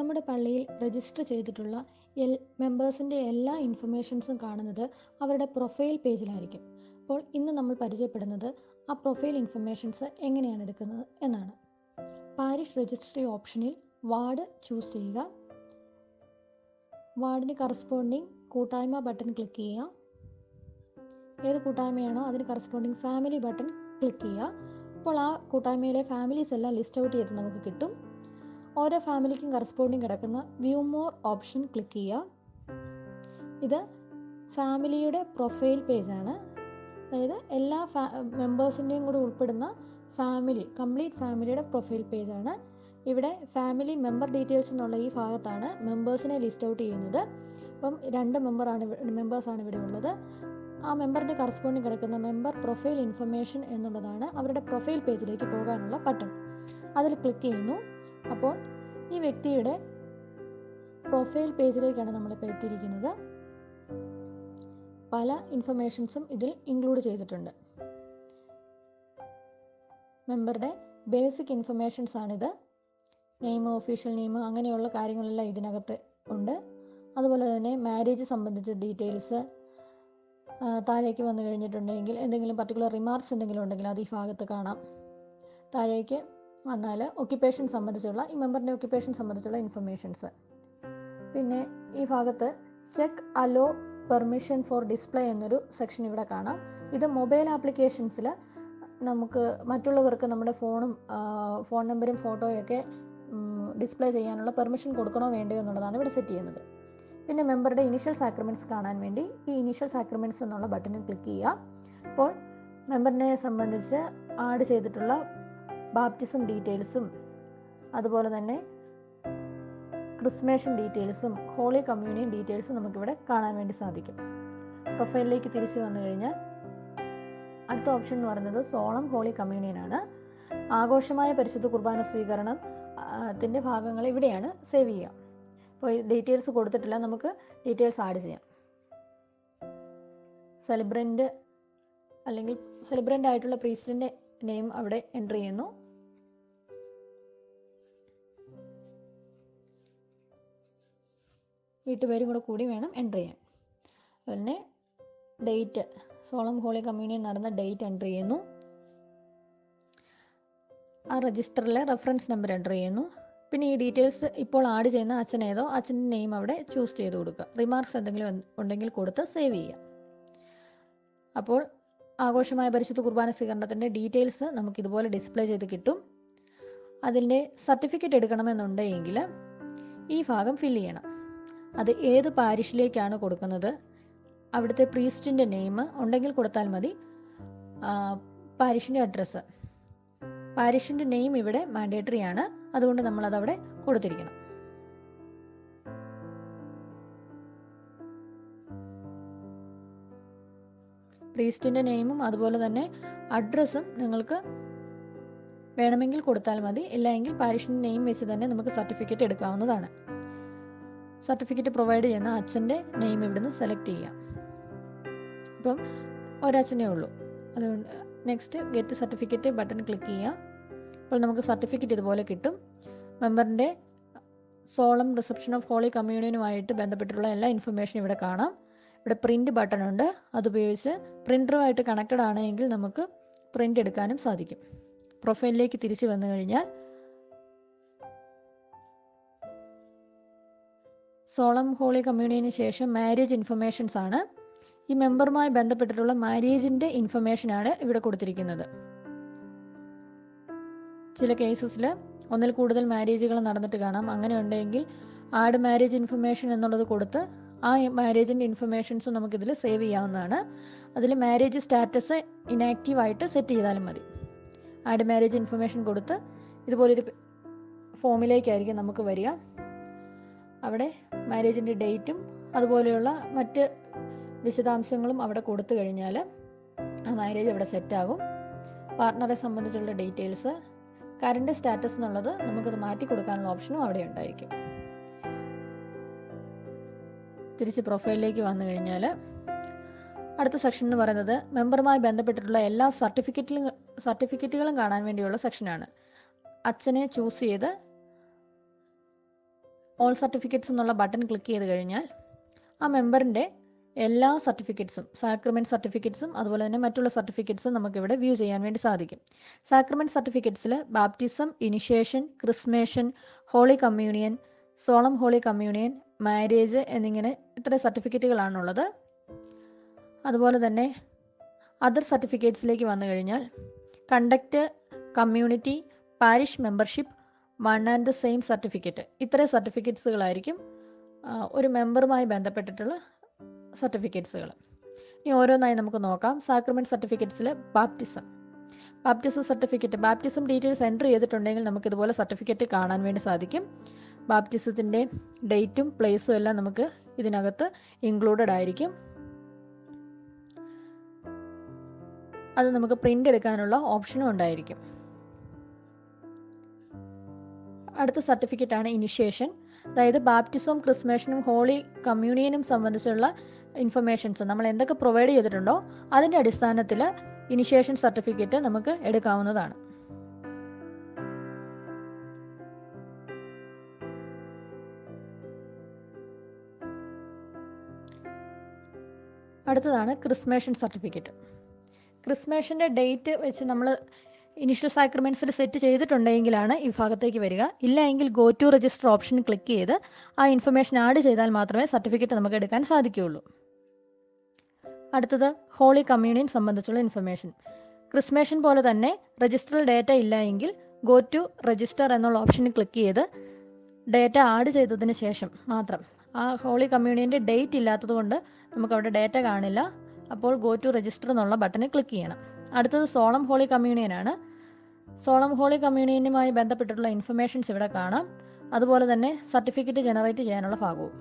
നമ്മുടെ പള്ളിയിൽ രജിസ്റ്റർ ചെയ്തിട്ടുള്ള എൽ മെമ്പേഴ്സിൻ്റെ എല്ലാ ഇൻഫർമേഷൻസും കാണുന്നത് അവരുടെ പ്രൊഫൈൽ പേജിലായിരിക്കും അപ്പോൾ ഇന്ന് നമ്മൾ പരിചയപ്പെടുന്നത് ആ പ്രൊഫൈൽ ഇൻഫർമേഷൻസ് എങ്ങനെയാണ് എടുക്കുന്നത് എന്നാണ് പാരിഷ് രജിസ്ട്രി ഓപ്ഷനിൽ വാർഡ് ചൂസ് ചെയ്യുക വാർഡിന് കറസ്പോണ്ടിങ് കൂട്ടായ്മ ബട്ടൺ ക്ലിക്ക് ചെയ്യുക ഏത് കൂട്ടായ്മയാണോ അതിന് കറസ്പോണ്ടിങ് ഫാമിലി ബട്ടൺ ക്ലിക്ക് ചെയ്യുക അപ്പോൾ ആ കൂട്ടായ്മയിലെ ഫാമിലീസ് എല്ലാം ലിസ്റ്റ് ഔട്ട് ചെയ്ത് നമുക്ക് കിട്ടും ഓരോ ഫാമിലിക്കും കറസ്പോണ്ടിങ് കിടക്കുന്ന വ്യൂ മോർ ഓപ്ഷൻ ക്ലിക്ക് ചെയ്യുക ഇത് ഫാമിലിയുടെ പ്രൊഫൈൽ പേജാണ് അതായത് എല്ലാ ഫാ മെമ്പേഴ്സിൻ്റെയും കൂടെ ഉൾപ്പെടുന്ന ഫാമിലി കംപ്ലീറ്റ് ഫാമിലിയുടെ പ്രൊഫൈൽ പേജാണ് ഇവിടെ ഫാമിലി മെമ്പർ ഡീറ്റെയിൽസ് എന്നുള്ള ഈ ഭാഗത്താണ് മെമ്പേഴ്സിനെ ലിസ്റ്റ് ഔട്ട് ചെയ്യുന്നത് അപ്പം രണ്ട് മെമ്പറാണ് മെമ്പേഴ്സാണ് ഇവിടെ ഉള്ളത് ആ മെമ്പറിൻ്റെ കറസ്പോണ്ടിങ് കിടക്കുന്ന മെമ്പർ പ്രൊഫൈൽ ഇൻഫർമേഷൻ എന്നുള്ളതാണ് അവരുടെ പ്രൊഫൈൽ പേജിലേക്ക് പോകാനുള്ള ബട്ടൺ അതിൽ ക്ലിക്ക് ചെയ്യുന്നു അപ്പോൾ ഈ വ്യക്തിയുടെ പ്രൊഫൈൽ പേജിലേക്കാണ് നമ്മളിപ്പോൾ എത്തിയിരിക്കുന്നത് പല ഇൻഫർമേഷൻസും ഇതിൽ ഇൻക്ലൂഡ് ചെയ്തിട്ടുണ്ട് മെമ്പറുടെ ബേസിക് ഇൻഫർമേഷൻസ് ആണിത് നെയിം ഒഫീഷ്യൽ നെയിം അങ്ങനെയുള്ള കാര്യങ്ങളെല്ലാം ഇതിനകത്ത് ഉണ്ട് അതുപോലെ തന്നെ മാരേജ് സംബന്ധിച്ച ഡീറ്റെയിൽസ് താഴേക്ക് വന്നു കഴിഞ്ഞിട്ടുണ്ടെങ്കിൽ എന്തെങ്കിലും പർട്ടിക്കുലർ റിമാർക്സ് എന്തെങ്കിലും ഉണ്ടെങ്കിൽ അത് ഈ ഭാഗത്ത് കാണാം താഴേക്ക് വന്നാൽ ഒക്യുപ്പേഷൻ സംബന്ധിച്ചുള്ള ഈ മെമ്പറിൻ്റെ ഒക്യുപ്പേഷൻ സംബന്ധിച്ചുള്ള ഇൻഫർമേഷൻസ് പിന്നെ ഈ ഭാഗത്ത് check allow permission for display എന്നൊരു സെക്ഷൻ ഇവിടെ കാണാം ഇത് മൊബൈൽ ആപ്ലിക്കേഷൻസിൽ നമുക്ക് മറ്റുള്ളവർക്ക് നമ്മുടെ ഫോണും ഫോൺ നമ്പറും ഫോട്ടോയൊക്കെ ഡിസ്പ്ലേ ചെയ്യാനുള്ള പെർമിഷൻ കൊടുക്കണോ വേണ്ടയോ എന്നുള്ളതാണ് ഇവിടെ സെറ്റ് ചെയ്യുന്നത് പിന്നെ മെമ്പറുടെ ഇനിഷ്യൽ സാക്രിമെൻറ്റ്സ് കാണാൻ വേണ്ടി ഈ ഇനിഷ്യൽ സാക്രിമെൻറ്റ്സ് എന്നുള്ള ബട്ടണിൽ ക്ലിക്ക് ചെയ്യുക അപ്പോൾ മെമ്പറിനെ സംബന്ധിച്ച് ആഡ് ചെയ്തിട്ടുള്ള ബാപ്റ്റിസം ഡീറ്റെയിൽസും അതുപോലെ തന്നെ ക്രിസ്മേഷൻ ഡീറ്റെയിൽസും ഹോളി കമ്മ്യൂണിയൻ ഡീറ്റെയിൽസും നമുക്കിവിടെ കാണാൻ വേണ്ടി സാധിക്കും പ്രൊഫൈലിലേക്ക് തിരിച്ചു വന്നു കഴിഞ്ഞാൽ അടുത്ത ഓപ്ഷൻ എന്ന് പറയുന്നത് സോളം ഹോളി കമ്മ്യൂണിയൻ ആണ് ആഘോഷമായ പരിശുദ്ധ കുർബാന സ്വീകരണം ത്തിൻ്റെ ഭാഗങ്ങൾ ഇവിടെയാണ് സേവ് ചെയ്യുക അപ്പോൾ ഡീറ്റെയിൽസ് കൊടുത്തിട്ടില്ല നമുക്ക് ഡീറ്റെയിൽസ് ആഡ് ചെയ്യാം സെലിബ്രൻ്റ് അല്ലെങ്കിൽ സെലിബ്രൻ്റ് ആയിട്ടുള്ള പ്രീസ്റ്റിൻ്റെ നെയിം അവിടെ എൻ്റർ ചെയ്യുന്നു വീട്ടുപേരും കൂടെ കൂടി വേണം എൻ്റർ ചെയ്യാൻ അതുപോലെ ഡേറ്റ് സോളം ഹോളി കമ്മ്യൂണിയൻ നടന്ന ഡേറ്റ് എൻ്റർ ചെയ്യുന്നു ആ രജിസ്റ്ററിലെ റെഫറൻസ് നമ്പർ എൻ്റർ ചെയ്യുന്നു പിന്നെ ഈ ഡീറ്റെയിൽസ് ഇപ്പോൾ ആഡ് ചെയ്യുന്ന അച്ഛൻ ഏതോ അച്ഛൻ്റെ നെയിം അവിടെ ചൂസ് ചെയ്ത് കൊടുക്കുക റിമാർക്സ് എന്തെങ്കിലും ഉണ്ടെങ്കിൽ കൊടുത്ത് സേവ് ചെയ്യുക അപ്പോൾ ആഘോഷമായ പരിശുദ്ധ കുർബാന സ്വീകരണത്തിൻ്റെ ഡീറ്റെയിൽസ് നമുക്കിതുപോലെ ഡിസ്പ്ലേ ചെയ്ത് കിട്ടും അതിൻ്റെ സർട്ടിഫിക്കറ്റ് എടുക്കണമെന്നുണ്ടെങ്കിൽ ഈ ഭാഗം ഫില്ല് ചെയ്യണം അത് ഏത് പാരിഷിലേക്കാണ് കൊടുക്കുന്നത് അവിടുത്തെ പ്രീസ്റ്റിൻ്റെ നെയിം ഉണ്ടെങ്കിൽ കൊടുത്താൽ മതി പാരിഷിൻ്റെ അഡ്രസ്സ് പാരിഷിൻ്റെ നെയിം ഇവിടെ മാൻഡേറ്ററി ആണ് അതുകൊണ്ട് നമ്മളത് അവിടെ കൊടുത്തിരിക്കണം പ്രീസ്റ്റിൻ്റെ നെയിമും അതുപോലെ തന്നെ അഡ്രസ്സും നിങ്ങൾക്ക് വേണമെങ്കിൽ കൊടുത്താൽ മതി ഇല്ലെങ്കിൽ പാരിഷിൻ്റെ നെയിം വെച്ച് തന്നെ നമുക്ക് സർട്ടിഫിക്കറ്റ് എടുക്കാവുന്നതാണ് സർട്ടിഫിക്കറ്റ് പ്രൊവൈഡ് ചെയ്യുന്ന അച്ഛൻ്റെ നെയിം ഇവിടുന്ന് സെലക്ട് ചെയ്യാം ഇപ്പം ഒരച്ഛനേ ഉള്ളൂ അതുകൊണ്ട് next get certificate button click ചെയ്യാം അപ്പോൾ നമുക്ക് സർട്ടിഫിക്കറ്റ് ഇതുപോലെ കിട്ടും മെമ്പറിൻ്റെ സോളം റിസപ്ഷൻ ഓഫ് ഹോളി കമ്മ്യൂണിയനുമായിട്ട് ബന്ധപ്പെട്ടിട്ടുള്ള എല്ലാ ഇൻഫർമേഷനും ഇവിടെ കാണാം ഇവിടെ പ്രിൻ്റ് ബട്ടൺ ഉണ്ട് അതുപയോഗിച്ച് പ്രിൻ്ററുമായിട്ട് കണക്റ്റഡ് ആണെങ്കിൽ നമുക്ക് പ്രിൻ്റ് എടുക്കാനും സാധിക്കും പ്രൊഫൈലിലേക്ക് തിരിച്ചു വന്നു കഴിഞ്ഞാൽ സോളം ഹോളി കമ്മ്യൂണിയന് ശേഷം മാരേജ് ഇൻഫർമേഷൻസ് ആണ് ഈ മെമ്പറുമായി ബന്ധപ്പെട്ടിട്ടുള്ള മാരേജിൻ്റെ ഇൻഫർമേഷനാണ് ഇവിടെ കൊടുത്തിരിക്കുന്നത് ചില കേസസിൽ ഒന്നിൽ കൂടുതൽ മാരേജുകൾ നടന്നിട്ട് കാണാം അങ്ങനെ ഉണ്ടെങ്കിൽ ആഡ് മാരേജ് ഇൻഫർമേഷൻ എന്നുള്ളത് കൊടുത്ത് ആ മാരേജിൻ്റെ ഇൻഫർമേഷൻസും നമുക്കിതിൽ സേവ് ചെയ്യാവുന്നതാണ് അതിൽ മാരേജ് സ്റ്റാറ്റസ് ഇനാക്റ്റീവായിട്ട് സെറ്റ് ചെയ്താലും മതി ആഡ് മാരേജ് ഇൻഫർമേഷൻ കൊടുത്ത് ഇതുപോലൊരു ഫോമിലേക്കായിരിക്കും നമുക്ക് വരിക അവിടെ മാരേജിൻ്റെ ഡേറ്റും അതുപോലെയുള്ള മറ്റ് വിശദാംശങ്ങളും അവിടെ കൊടുത്തു കഴിഞ്ഞാൽ ആ മാരേജ് അവിടെ സെറ്റാകും പാർട്ട്ണറെ സംബന്ധിച്ചുള്ള ഡീറ്റെയിൽസ് കറണ്ട് സ്റ്റാറ്റസ് എന്നുള്ളത് നമുക്കത് മാറ്റി കൊടുക്കാനുള്ള ഓപ്ഷനും അവിടെ ഉണ്ടായിരിക്കും തിരിച്ച് പ്രൊഫൈലിലേക്ക് വന്നു കഴിഞ്ഞാൽ അടുത്ത സെക്ഷൻ എന്ന് പറയുന്നത് മെമ്പറുമായി ബന്ധപ്പെട്ടിട്ടുള്ള എല്ലാ സർട്ടിഫിക്കറ്റിലും സർട്ടിഫിക്കറ്റുകളും കാണാൻ വേണ്ടിയുള്ള സെക്ഷനാണ് അച്ഛനെ ചൂസ് ചെയ്ത് ഓൾ സർട്ടിഫിക്കറ്റ്സ് എന്നുള്ള ബട്ടൺ ക്ലിക്ക് ചെയ്ത് കഴിഞ്ഞാൽ ആ മെമ്പറിൻ്റെ എല്ലാ സർട്ടിഫിക്കറ്റ്സും സാക്രിമെൻറ്റ് സർട്ടിഫിക്കറ്റ്സും അതുപോലെ തന്നെ മറ്റുള്ള സർട്ടിഫിക്കറ്റ്സും നമുക്കിവിടെ വ്യൂ ചെയ്യാൻ വേണ്ടി സാധിക്കും സാക്രിമെൻറ്റ് സർട്ടിഫിക്കറ്റ്സിൽ baptism initiation chrismation holy communion solemn holy communion marriage എന്നിങ്ങനെ ഇത്ര സർട്ടിഫിക്കറ്റുകളാണുള്ളത് അതുപോലെ തന്നെ അതർ സർട്ടിഫിക്കറ്റ്സിലേക്ക് വന്നു കഴിഞ്ഞാൽ conduct community parish membership one and the same certificate ഇത്രയും സർട്ടിഫിക്കറ്റ്സുകളായിരിക്കും ആ, ഒരു മെമ്പറുമായി ബന്ധപ്പെട്ടിട്ടുള്ള സർട്ടിഫിക്കറ്റ്സുകൾ ഇനി ഓരോന്നായി നമുക്ക് നോക്കാം സാക്രമെൻറ്റ് സർട്ടിഫിക്കറ്റ്സിൽ baptism baptism certificate baptism details entry ചെയ്തിട്ടുണ്ടെങ്കിൽ നമുക്ക് ഇതുപോലെ സർട്ടിഫിക്കറ്റ് കാണാൻ വേണ്ടി സാധിക്കും ബാപ്റ്റിസത്തിൻ്റെ ഡേറ്റും പ്ലേസും എല്ലാം നമുക്ക് ഇതിനകത്ത് ഇൻക്ലൂഡഡ് ആയിരിക്കും അത് നമുക്ക് പ്രിൻ്റ് എടുക്കാനുള്ള ഓപ്ഷനും ഉണ്ടായിരിക്കും അടുത്ത സർട്ടിഫിക്കറ്റ് ആണ് ഇനിഷ്യേഷൻ അതായത് ബാപ്റ്റിസവും ക്രിസ്മേഷനും ഹോളി കമ്മ്യൂണിയനും സംബന്ധിച്ചുള്ള ഇൻഫർമേഷൻസ് നമ്മൾ എന്തൊക്കെ പ്രൊവൈഡ് ചെയ്തിട്ടുണ്ടോ അതിൻ്റെ അടിസ്ഥാനത്തിൽ ഇനിഷ്യേഷൻ സർട്ടിഫിക്കറ്റ് നമുക്ക് എടുക്കാവുന്നതാണ് അടുത്തതാണ് ക്രിസ്മേഷൻ സർട്ടിഫിക്കറ്റ് ക്രിസ്മേഷൻ്റെ ഡേറ്റ് വെച്ച് നമ്മൾ ഇനിഷ്യൽ സാക്രിമെൻറ്റ്സിൽ സെറ്റ് ചെയ്തിട്ടുണ്ടെങ്കിലാണ് ഈ ഭാഗത്തേക്ക് വരിക ഇല്ല എങ്കിൽ go to register option click ചെയ്ത് ആ ഇൻഫർമേഷൻ ആഡ് ചെയ്താൽ മാത്രമേ സർട്ടിഫിക്കറ്റ് നമുക്ക് എടുക്കാൻ സാധിക്കുകയുള്ളൂ അടുത്തത് ഹോളി കമ്മ്യൂണിയൻ സംബന്ധിച്ചുള്ള ഇൻഫർമേഷൻ ക്രിസ്മേഷൻ പോലെ തന്നെ രജിസ്റ്ററിൽ ഡേറ്റ ഇല്ല എങ്കിൽ ഗോ ടു രജിസ്റ്റർ എന്നുള്ള ഓപ്ഷനിൽ ക്ലിക്ക് ചെയ്ത് ഡേറ്റ ആഡ് ചെയ്തതിന് ശേഷം മാത്രം ആ ഹോളി കമ്മ്യൂണിയൻ്റെ ഡേറ്റ് ഇല്ലാത്തതുകൊണ്ട് നമുക്ക് അവിടെ ഡേറ്റ കാണില്ല അപ്പോൾ ഗോ ടു രജിസ്റ്റർ എന്നുള്ള ബട്ടണിൽ ക്ലിക്ക് ചെയ്യണം അടുത്തത് സോളം ഹോളി കമ്മ്യൂണിയൻ ആണ് സോളം ഹോളി കമ്മ്യൂണിയനുമായി ബന്ധപ്പെട്ടിട്ടുള്ള ഇൻഫർമേഷൻസ് ഇവിടെ കാണാം അതുപോലെ തന്നെ സർട്ടിഫിക്കറ്റ് ജനറേറ്റ് ചെയ്യാനുള്ള ഭാഗവും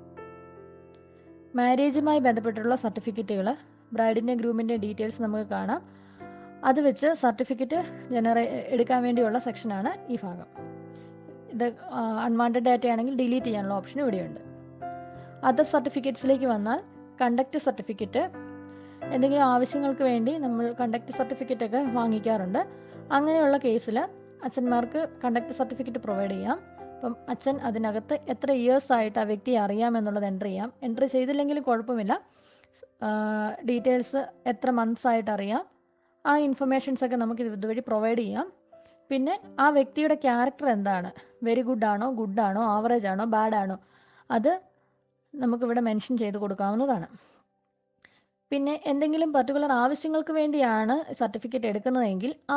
മാരേജുമായി ബന്ധപ്പെട്ടിട്ടുള്ള സർട്ടിഫിക്കറ്റുകൾ ബ്രൈഡിൻ്റെ ഗ്രൂമിൻ്റെ ഡീറ്റെയിൽസ് നമുക്ക് കാണാം അത് വെച്ച് സർട്ടിഫിക്കറ്റ് ജനറേ എടുക്കാൻ വേണ്ടിയുള്ള സെക്ഷനാണ് ഈ ഭാഗം ഇത് അൺവാണ്ടഡ് ഡാറ്റ ആണെങ്കിൽ ഡിലീറ്റ് ചെയ്യാനുള്ള ഓപ്ഷൻ ഇവിടെയുണ്ട് അതർ സർട്ടിഫിക്കറ്റ്സിലേക്ക് വന്നാൽ കണ്ടക്ട് സർട്ടിഫിക്കറ്റ് എന്തെങ്കിലും ആവശ്യങ്ങൾക്ക് വേണ്ടി നമ്മൾ കണ്ടക്ട് സർട്ടിഫിക്കറ്റ് ഒക്കെ വാങ്ങിക്കാറുണ്ട് അങ്ങനെയുള്ള കേസിൽ അച്ഛന്മാർക്ക് കണ്ടക്ട് സർട്ടിഫിക്കറ്റ് പ്രൊവൈഡ് ചെയ്യാം അപ്പം അച്ഛൻ അതിനകത്ത് എത്ര ഇയേഴ്സ് ആയിട്ട് ആ വ്യക്തിയെ അറിയാമെന്നുള്ളത് എൻട്രി ചെയ്യാം എൻട്രി ചെയ്തില്ലെങ്കിലും കുഴപ്പമില്ല ഡീറ്റെയിൽസ് എത്ര മന്ത്സ് ആയിട്ട് അറിയാം ആ ഇൻഫർമേഷൻസ് ഒക്കെ നമുക്ക് ഇതുവഴി പ്രൊവൈഡ് ചെയ്യാം പിന്നെ ആ വ്യക്തിയുടെ ക്യാരക്ടർ എന്താണ് വെരി ഗുഡ് ആണോ ഗുഡ് ആണോ ആവറേജ് ആണോ ബാഡ് ആണോ അത് നമുക്കിവിടെ മെൻഷൻ ചെയ്ത് കൊടുക്കാവുന്നതാണ് പിന്നെ എന്തെങ്കിലും പർട്ടിക്കുലർ ആവശ്യങ്ങൾക്ക് വേണ്ടിയാണ് സർട്ടിഫിക്കറ്റ് എടുക്കുന്നതെങ്കിൽ ആ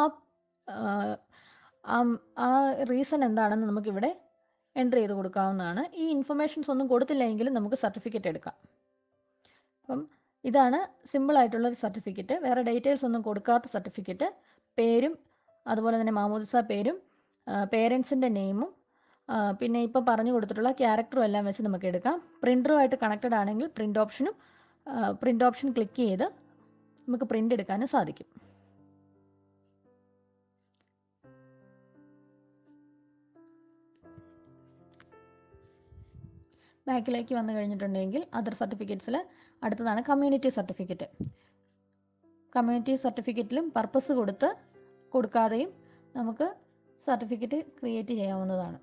ആ- ആ റീസൺ എന്താണെന്ന് നമുക്കിവിടെ എൻട്രി ചെയ്ത് കൊടുക്കാവുന്നതാണ് ഈ ഇൻഫർമേഷൻസ് ഒന്നും കൊടുത്തില്ലെങ്കിലും നമുക്ക് സർട്ടിഫിക്കറ്റ് എടുക്കാം അപ്പം ഇതാണ് സിമ്പിൾ ആയിട്ടുള്ളൊരു സർട്ടിഫിക്കറ്റ് വേറെ ഡീറ്റെയിൽസ് ഒന്നും കൊടുക്കാത്ത സർട്ടിഫിക്കറ്റ് പേരും അതുപോലെ തന്നെ മാമോദിസ പേരും പേരൻസിൻ്റെ നെയിമും പിന്നെ ഇപ്പോൾ പറഞ്ഞു കൊടുത്തിട്ടുള്ള ക്യാരക്ടറും എല്ലാം വെച്ച് നമുക്ക് എടുക്കാം പ്രിൻ്ററുമായിട്ട് കണക്റ്റഡ് ആണെങ്കിൽ പ്രിൻ്റ് ഓപ്ഷനും പ്രിൻ്റ് ഓപ്ഷൻ ക്ലിക്ക് ചെയ്ത് നമുക്ക് പ്രിൻ്റ് എടുക്കാനും സാധിക്കും ബാക്കിലേക്ക് വന്നു കഴിഞ്ഞിട്ടുണ്ടെങ്കിൽ അതർ സർട്ടിഫിക്കറ്റ്സിൽ അടുത്തതാണ് കമ്മ്യൂണിറ്റി സർട്ടിഫിക്കറ്റ് കമ്മ്യൂണിറ്റി സർട്ടിഫിക്കറ്റിലും പർപ്പസ് കൊടുത്ത് കൊടുക്കാതെയും നമുക്ക് സർട്ടിഫിക്കറ്റ് ക്രിയേറ്റ് ചെയ്യാവുന്നതാണ്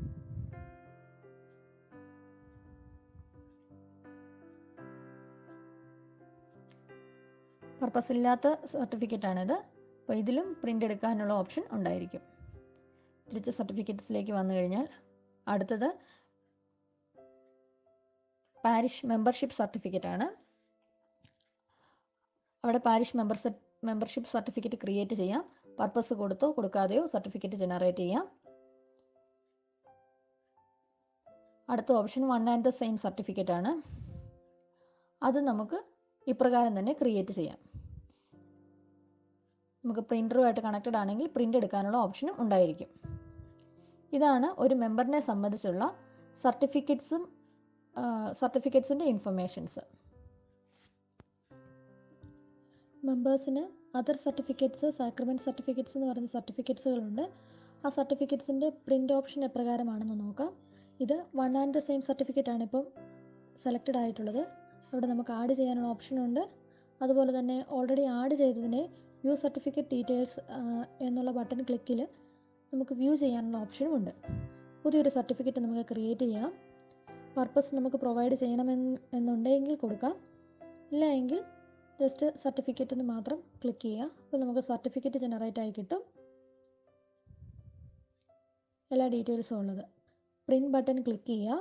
പർപ്പസ് ഇല്ലാത്ത സർട്ടിഫിക്കറ്റാണിത് അപ്പോൾ ഇതിലും പ്രിൻ്റ് എടുക്കാനുള്ള ഓപ്ഷൻ ഉണ്ടായിരിക്കും തിരിച്ച് സർട്ടിഫിക്കറ്റ്സിലേക്ക് വന്നു കഴിഞ്ഞാൽ അടുത്തത് പാരിഷ് മെമ്പർഷിപ്പ് സർട്ടിഫിക്കറ്റ് ആണ് അവിടെ parish member membership certificate create ചെയ്യാം പർപ്പസ് കൊടുത്തോ കൊടുക്കാതെയോ സർട്ടിഫിക്കറ്റ് ജനറേറ്റ് ചെയ്യാം അടുത്ത option one and the same certificate ആണ് അത് നമുക്ക് ഇപ്രകാരം തന്നെ ക്രിയേറ്റ് ചെയ്യാം നമുക്ക് പ്രിൻ്ററുമായിട്ട് കണക്റ്റഡ് ആണെങ്കിൽ പ്രിൻ്റ് എടുക്കാനുള്ള ഓപ്ഷനും ഉണ്ടായിരിക്കും ഇതാണ് ഒരു മെമ്പറിനെ സംബന്ധിച്ചുള്ള സർട്ടിഫിക്കറ്റ്സും സർട്ടിഫിക്കറ്റ്സിൻ്റെ ഇൻഫർമേഷൻസ് മെമ്പേഴ്സിന് അതർ സർട്ടിഫിക്കറ്റ്സ് സാക്രമെൻറ്റ് സർട്ടിഫിക്കറ്റ്സ് എന്ന് പറയുന്ന സർട്ടിഫിക്കറ്റ്സുകളുണ്ട് ആ സർട്ടിഫിക്കറ്റ്സിൻ്റെ പ്രിൻ്റ് ഓപ്ഷൻ എപ്രകാരമാണെന്ന് നോക്കാം ഇത് one and the same certificate ആണ് ഇപ്പം സെലക്റ്റഡ് ആയിട്ടുള്ളത് അവിടെ നമുക്ക് ആഡ് ചെയ്യാനുള്ള ഓപ്ഷനുണ്ട് അതുപോലെ തന്നെ ഓൾറെഡി ആഡ് ചെയ്തതിനെ വ്യൂ സർട്ടിഫിക്കറ്റ് ഡീറ്റെയിൽസ് എന്നുള്ള ബട്ടൺ ക്ലിക്കിൽ നമുക്ക് വ്യൂ ചെയ്യാനുള്ള ഓപ്ഷനും ഉണ്ട് പുതിയൊരു സർട്ടിഫിക്കറ്റ് നമുക്ക് ക്രിയേറ്റ് ചെയ്യാം പർപ്പസ് നമുക്ക് പ്രൊവൈഡ് ചെയ്യണമെന്ന് എന്നുണ്ടെങ്കിൽ കൊടുക്കാം ഇല്ല എങ്കിൽ ജസ്റ്റ് സർട്ടിഫിക്കറ്റിന് മാത്രം ക്ലിക്ക് ചെയ്യുക അപ്പോൾ നമുക്ക് സർട്ടിഫിക്കറ്റ് ജനറേറ്റ് ആയി കിട്ടും എല്ലാ ഡീറ്റെയിൽസും ഉള്ളത് പ്രിൻറ്റ് ബട്ടൺ ക്ലിക്ക് ചെയ്യുക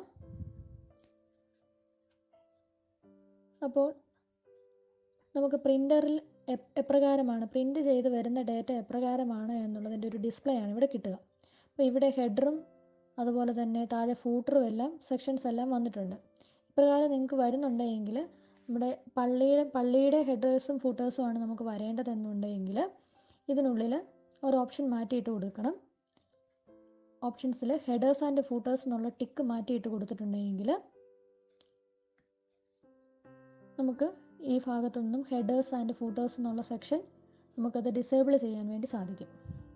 അപ്പോൾ നമുക്ക് പ്രിൻ്ററിൽ എപ്രകാരമാണ് പ്രിൻ്റ് ചെയ്ത് വരുന്ന ഡേറ്റ എപ്രകാരമാണ് എന്നുള്ളതിൻ്റെ ഒരു ഡിസ്പ്ലേ ആണ് ഇവിടെ കിട്ടുക അപ്പോൾ ഇവിടെ ഹെഡറും അതുപോലെ തന്നെ താഴെ ഫൂട്ടറും എല്ലാം സെക്ഷൻസ് എല്ലാം വന്നിട്ടുണ്ട് ഇപ്രകാരം നിങ്ങൾക്ക് വരുന്നുണ്ടെങ്കിൽ നമ്മുടെ പള്ളിയുടെ പള്ളിയുടെ ഹെഡേഴ്സും ഫൂട്ടേഴ്സും ആണ് നമുക്ക് വരേണ്ടതെന്നുണ്ടെങ്കിൽ ഇതിനുള്ളിൽ ഒരു ഓപ്ഷൻ മാറ്റിയിട്ട് കൊടുക്കണം ഓപ്ഷൻസിൽ ഹെഡേഴ്സ് ആൻഡ് ഫൂട്ടേഴ്സ് എന്നുള്ള ടിക്ക് മാറ്റിയിട്ട് കൊടുത്തിട്ടുണ്ടെങ്കിൽ നമുക്ക് ഈ ഭാഗത്തു നിന്നും ഹെഡേഴ്സ് ആൻഡ് ഫൂട്ടേഴ്സ് എന്നുള്ള സെക്ഷൻ നമുക്കത് ഡിസേബിൾ ചെയ്യാൻ വേണ്ടി സാധിക്കും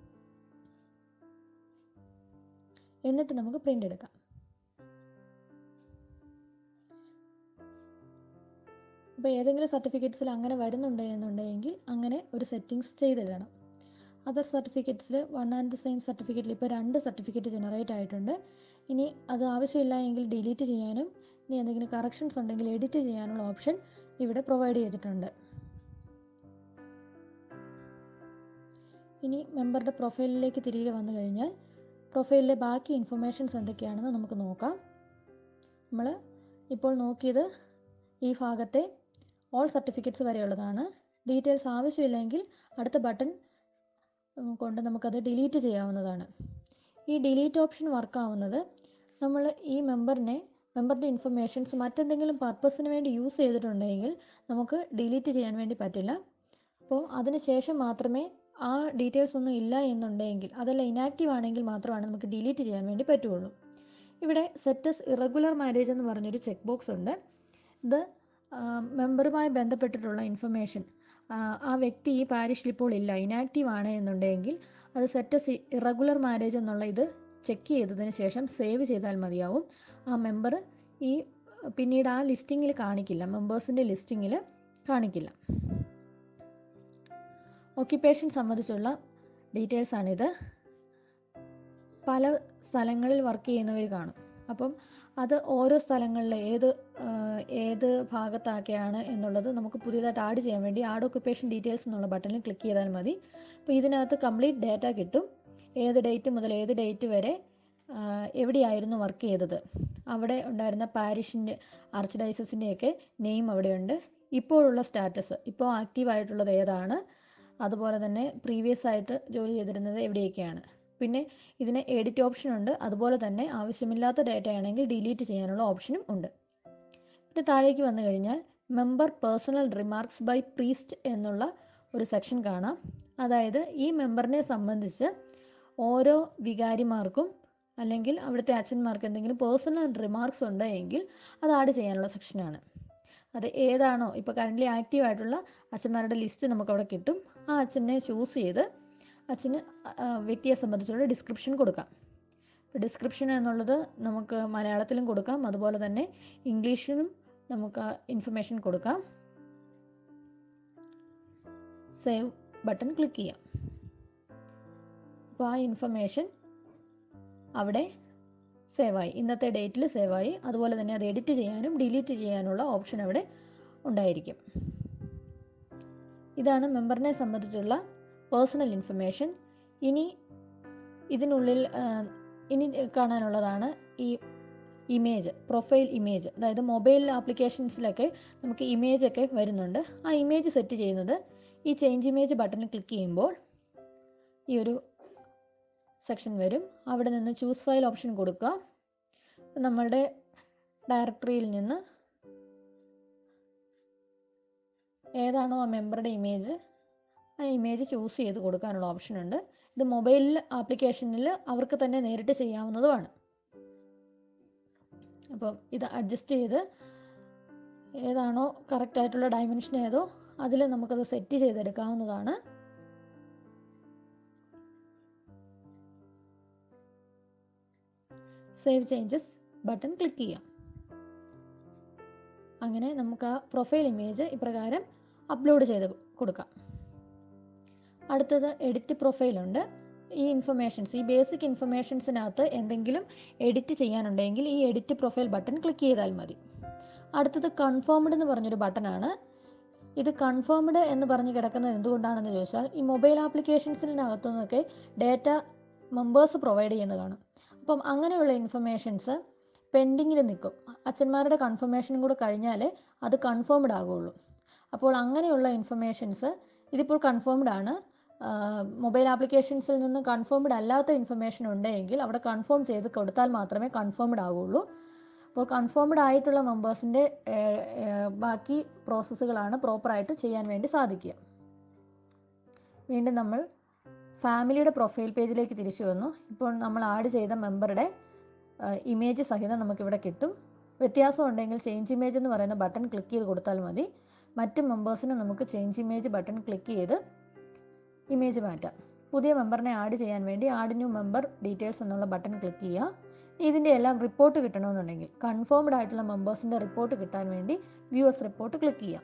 എന്നിട്ട് നമുക്ക് പ്രിൻ്റ് എടുക്കാം അപ്പോൾ ഏതെങ്കിലും സർട്ടിഫിക്കറ്റ്സിൽ അങ്ങനെ വരുന്നുണ്ട് എന്നുണ്ടെങ്കിൽ അങ്ങനെ ഒരു സെറ്റിങ്സ് ചെയ്തിടണം അതർ സർട്ടിഫിക്കറ്റ്സിൽ വൺ ആൻഡ് ദ സെയിം സർട്ടിഫിക്കറ്റിൽ ഇപ്പോൾ രണ്ട് സർട്ടിഫിക്കറ്റ് ജനറേറ്റ് ആയിട്ടുണ്ട് ഇനി അത് ആവശ്യമില്ല എങ്കിൽ ഡിലീറ്റ് ചെയ്യാനും ഇനി എന്തെങ്കിലും കറക്ഷൻസ് ഉണ്ടെങ്കിൽ എഡിറ്റ് ചെയ്യാനുള്ള ഓപ്ഷൻ ഇവിടെ പ്രൊവൈഡ് ചെയ്തിട്ടുണ്ട് ഇനി മെമ്പറുടെ പ്രൊഫൈലിലേക്ക് തിരികെ വന്നു കഴിഞ്ഞാൽ പ്രൊഫൈലിലെ ബാക്കി ഇൻഫർമേഷൻസ് എന്തൊക്കെയാണെന്ന് നമുക്ക് നോക്കാം നമ്മൾ ഇപ്പോൾ നോക്കിയത് ഈ ഭാഗത്തെ ഓൾ സർട്ടിഫിക്കറ്റ്സ് വരെയുള്ളതാണ് ഡീറ്റെയിൽസ് ആവശ്യമില്ലെങ്കിൽ അടുത്ത ബട്ടൺ കൊണ്ട് നമുക്കത് ഡിലീറ്റ് ചെയ്യാവുന്നതാണ് ഈ ഡിലീറ്റ് ഓപ്ഷൻ വർക്കാവുന്നത് നമ്മൾ ഈ മെമ്പറിനെ മെമ്പറുടെ ഇൻഫർമേഷൻസ് മറ്റെന്തെങ്കിലും പർപ്പസിന് വേണ്ടി യൂസ് ചെയ്തിട്ടുണ്ടെങ്കിൽ നമുക്ക് ഡിലീറ്റ് ചെയ്യാൻ വേണ്ടി പറ്റില്ല അപ്പോൾ അതിന് ശേഷം മാത്രമേ ആ ഡീറ്റെയിൽസ് ഒന്നും ഇല്ല എന്നുണ്ടെങ്കിൽ അതല്ല ഇനാക്റ്റീവ് ആണെങ്കിൽ മാത്രമാണ് നമുക്ക് ഡിലീറ്റ് ചെയ്യാൻ വേണ്ടി പറ്റുള്ളൂ ഇവിടെ സെറ്റസ് ഇറഗുലർ മാരേജ് എന്ന് പറഞ്ഞൊരു ചെക്ക് ബോക്സ് ഉണ്ട് ഇത് മെമ്പറുമായി ബന്ധപ്പെട്ടിട്ടുള്ള ഇൻഫർമേഷൻ ആ വ്യക്തി ഈ പാരിഷിൽ ഇപ്പോൾ ഇല്ല ഇനാക്റ്റീവ് ആണ് എന്നുണ്ടെങ്കിൽ അത് സെറ്റസ് ഇറഗുലർ മാരേജ് എന്നുള്ള ഇത് ചെക്ക് ചെയ്തതിന് ശേഷം സേവ് ചെയ്താൽ മതിയാവും ആ മെമ്പർ ഈ പിന്നീട് ആ ലിസ്റ്റിങ്ങിൽ കാണിക്കില്ല മെമ്പേഴ്സിൻ്റെ ലിസ്റ്റിങ്ങിൽ കാണിക്കില്ല ഓക്യുപ്പേഷൻ സംബന്ധിച്ചുള്ള ഡീറ്റെയിൽസ് ആണിത് പല സ്ഥലങ്ങളിൽ വർക്ക് ചെയ്യുന്നവർ കാണും അപ്പം അത് ഓരോ സ്ഥലങ്ങളിൽ ഏത് ഏത് ഭാഗത്തൊക്കെയാണ് എന്നുള്ളത് നമുക്ക് പുതിയതായിട്ട് ആഡ് ചെയ്യാൻ വേണ്ടി ആഡ് ഓക്യുപ്പേഷൻ ഡീറ്റെയിൽസ് എന്നുള്ള ബട്ടണിൽ ക്ലിക്ക് ചെയ്താൽ മതി അപ്പോൾ ഇതിനകത്ത് കംപ്ലീറ്റ് ഡാറ്റ കിട്ടും ഏത് ഡേറ്റ് മുതൽ ഏത് ഡേറ്റ് വരെ എവിടെയായിരുന്നു വർക്ക് ചെയ്തത് അവിടെ ഉണ്ടായിരുന്ന പാരിഷിൻ്റെ ആർച്ച് ഡൈസസിൻ്റെയൊക്കെ നെയിം അവിടെയുണ്ട് ഇപ്പോഴുള്ള സ്റ്റാറ്റസ് ഇപ്പോൾ ആക്റ്റീവ് ആയിട്ടുള്ളത് ഏതാണ് അതുപോലെ തന്നെ പ്രീവിയസ് ആയിട്ട് ജോലി ചെയ്തിരുന്നത് എവിടെയൊക്കെയാണ് പിന്നെ ഇതിന് എഡിറ്റ് ഓപ്ഷൻ ഉണ്ട് അതുപോലെ തന്നെ ആവശ്യമില്ലാത്ത ഡാറ്റ ആണെങ്കിൽ ഡിലീറ്റ് ചെയ്യാനുള്ള ഓപ്ഷനും ഉണ്ട് പിന്നെ താഴേക്ക് വന്നു കഴിഞ്ഞാൽ member personal remarks by priest എന്നുള്ള ഒരു സെക്ഷൻ കാണാം അതായത് ഈ മെമ്പറിനെ സംബന്ധിച്ച് ഓരോ വികാരിമാർക്കും അല്ലെങ്കിൽ അവിടുത്തെ അച്ഛന്മാർക്ക് എന്തെങ്കിലും പേഴ്സണൽ റിമാർക്സ് ഉണ്ട് എങ്കിൽ അത് ആഡ് ചെയ്യാനുള്ള സെക്ഷനാണ് അത് ഏതാണോ ഇപ്പോൾ കറൻ്റ്ലി ആക്റ്റീവ് ആയിട്ടുള്ള അച്ഛന്മാരുടെ ലിസ്റ്റ് നമുക്കവിടെ കിട്ടും ആ അച്ഛനെ ചൂസ് ചെയ്ത് അച്ഛന് വ്യക്തിയെ സംബന്ധിച്ചുള്ള ഡിസ്ക്രിപ്ഷൻ കൊടുക്കാം ഇപ്പോൾ ഡിസ്ക്രിപ്ഷൻ എന്നുള്ളത് നമുക്ക് മലയാളത്തിലും കൊടുക്കാം അതുപോലെ തന്നെ ഇംഗ്ലീഷിലും നമുക്ക് ഇൻഫർമേഷൻ കൊടുക്കാം സേവ് ബട്ടൺ ക്ലിക്ക് ചെയ്യാം അപ്പോൾ ആ ഇൻഫർമേഷൻ അവിടെ സേവായി ഇന്നത്തെ ഡേറ്റിൽ സേവായി അതുപോലെ തന്നെ അത് എഡിറ്റ് ചെയ്യാനും ഡിലീറ്റ് ചെയ്യാനുള്ള ഓപ്ഷൻ അവിടെ ഉണ്ടായിരിക്കും ഇതാണ് മെമ്പറിനെ സംബന്ധിച്ചുള്ള പേഴ്സണൽ ഇൻഫർമേഷൻ ഇനി ഇതിനുള്ളിൽ ഇനി കാണാനുള്ളതാണ് ഈ ഇമേജ് പ്രൊഫൈൽ ഇമേജ് അതായത് മൊബൈൽ ആപ്ലിക്കേഷൻസിലൊക്കെ നമുക്ക് ഇമേജ് ഒക്കെ വരുന്നുണ്ട് ആ ഇമേജ് സെറ്റ് ചെയ്യുന്നത് ഈ ചേഞ്ച് ഇമേജ് ബട്ടണിൽ ക്ലിക്ക് ചെയ്യുമ്പോൾ ഈ ഒരു സെക്ഷൻ വരും അവിടെ നിന്ന് ചൂസ് ഫയൽ ഓപ്ഷൻ കൊടുക്കുക നമ്മളുടെ ഡയറക്ടറിയിൽ നിന്ന് ഏതാണോ ആ മെമ്പറുടെ ഇമേജ് ആ ഇമേജ് ചൂസ് ചെയ്ത് കൊടുക്കാനുള്ള ഓപ്ഷൻ ഉണ്ട് ഇത് മൊബൈൽ ആപ്ലിക്കേഷനിൽ അവർക്ക് തന്നെ നേരിട്ട് ചെയ്യാവുന്നതുമാണ് അപ്പം ഇത് അഡ്ജസ്റ്റ് ചെയ്ത് ഏതാണോ കറക്റ്റ് ആയിട്ടുള്ള ഡയമെൻഷൻ ഏതോ അതിൽ നമുക്കത് സെറ്റ് ചെയ്തെടുക്കാവുന്നതാണ് സേവ് ചേഞ്ചസ് ബട്ടൺ ക്ലിക്ക് ചെയ്യാം അങ്ങനെ നമുക്ക് ആ പ്രൊഫൈൽ ഇമേജ് ഇപ്രകാരം അപ്ലോഡ് ചെയ്ത് കൊടുക്കാം അടുത്തത് എഡിറ്റ് പ്രൊഫൈലുണ്ട് ഈ ഇൻഫർമേഷൻസ് ഈ ബേസിക് ഇൻഫർമേഷൻസിനകത്ത് എന്തെങ്കിലും എഡിറ്റ് ചെയ്യാനുണ്ടെങ്കിൽ ഈ എഡിറ്റ് പ്രൊഫൈൽ ബട്ടൺ ക്ലിക്ക് ചെയ്താൽ മതി അടുത്തത് കൺഫേംഡ് എന്ന് പറഞ്ഞൊരു ബട്ടണാണ് ഇത് കൺഫേംഡ് എന്ന് പറഞ്ഞ് കിടക്കുന്നത് എന്തുകൊണ്ടാണെന്ന് ചോദിച്ചാൽ ഈ മൊബൈൽ ആപ്ലിക്കേഷൻസിനകത്തു നിന്നൊക്കെ ഡേറ്റ മെമ്പേഴ്സ് പ്രൊവൈഡ് ചെയ്യുന്നത് കാണും അപ്പം അങ്ങനെയുള്ള ഇൻഫർമേഷൻസ് പെൻഡിങ്ങിൽ നിൽക്കും അച്ഛന്മാരുടെ കൺഫർമേഷനും കൂടെ കഴിഞ്ഞാൽ അത് കൺഫേംഡ് ആകുള്ളൂ അപ്പോൾ അങ്ങനെയുള്ള ഇൻഫർമേഷൻസ് ഇതിപ്പോൾ കൺഫേംഡ് ആണ് മൊബൈൽ ആപ്ലിക്കേഷൻസിൽ നിന്ന് കൺഫേംഡ് അല്ലാത്ത ഇൻഫർമേഷൻ ഉണ്ടെങ്കിൽ അവിടെ കൺഫേം ചെയ്ത് കൊടുത്താൽ മാത്രമേ കൺഫേംഡ് ആകുള്ളൂ അപ്പോൾ കൺഫേംഡ് ആയിട്ടുള്ള മെമ്പേഴ്സിൻ്റെ ബാക്കി പ്രോസസ്സുകളാണ് പ്രോപ്പറായിട്ട് ചെയ്യാൻ വേണ്ടി സാധിക്കുക വീണ്ടും നമ്മൾ ഫാമിലിയുടെ പ്രൊഫൈൽ പേജിലേക്ക് തിരിച്ചു വന്നു ഇപ്പോൾ നമ്മൾ ആഡ് ചെയ്ത മെമ്പറുടെ ഇമേജ് സഹിതം നമുക്കിവിടെ കിട്ടും വ്യത്യാസം ഉണ്ടെങ്കിൽ ചേഞ്ച് ഇമേജ് എന്ന് പറയുന്ന ബട്ടൺ ക്ലിക്ക് ചെയ്ത് കൊടുത്താൽ മതി മറ്റ് മെമ്പേഴ്സിന് നമുക്ക് ചേഞ്ച് ഇമേജ് ബട്ടൺ ക്ലിക്ക് ചെയ്ത് ഇമേജ് മാറ്റാം പുതിയ മെമ്പറിനെ ആഡ് ചെയ്യാൻ വേണ്ടി ആഡ് ന്യൂ മെമ്പർ ഡീറ്റെയിൽസ് എന്നുള്ള ബട്ടൺ ക്ലിക്ക് ചെയ്യുക ഇതിൻ്റെ എല്ലാം റിപ്പോർട്ട് കിട്ടണമെന്നുണ്ടെങ്കിൽ കൺഫേംഡ് ആയിട്ടുള്ള മെമ്പേഴ്സിൻ്റെ റിപ്പോർട്ട് കിട്ടാൻ വേണ്ടി വ്യൂവേഴ്സ് റിപ്പോർട്ട് ക്ലിക്ക് ചെയ്യാം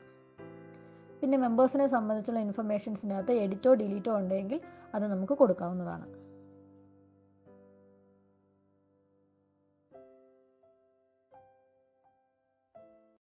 പിന്നെ മെമ്പേഴ്സിനെ സംബന്ധിച്ചുള്ള ഇൻഫർമേഷൻസിനകത്ത് എഡിറ്റോ ഡിലീറ്റോ ഉണ്ടെങ്കിൽ അത് നമുക്ക് കൊടുക്കാവുന്നതാണ്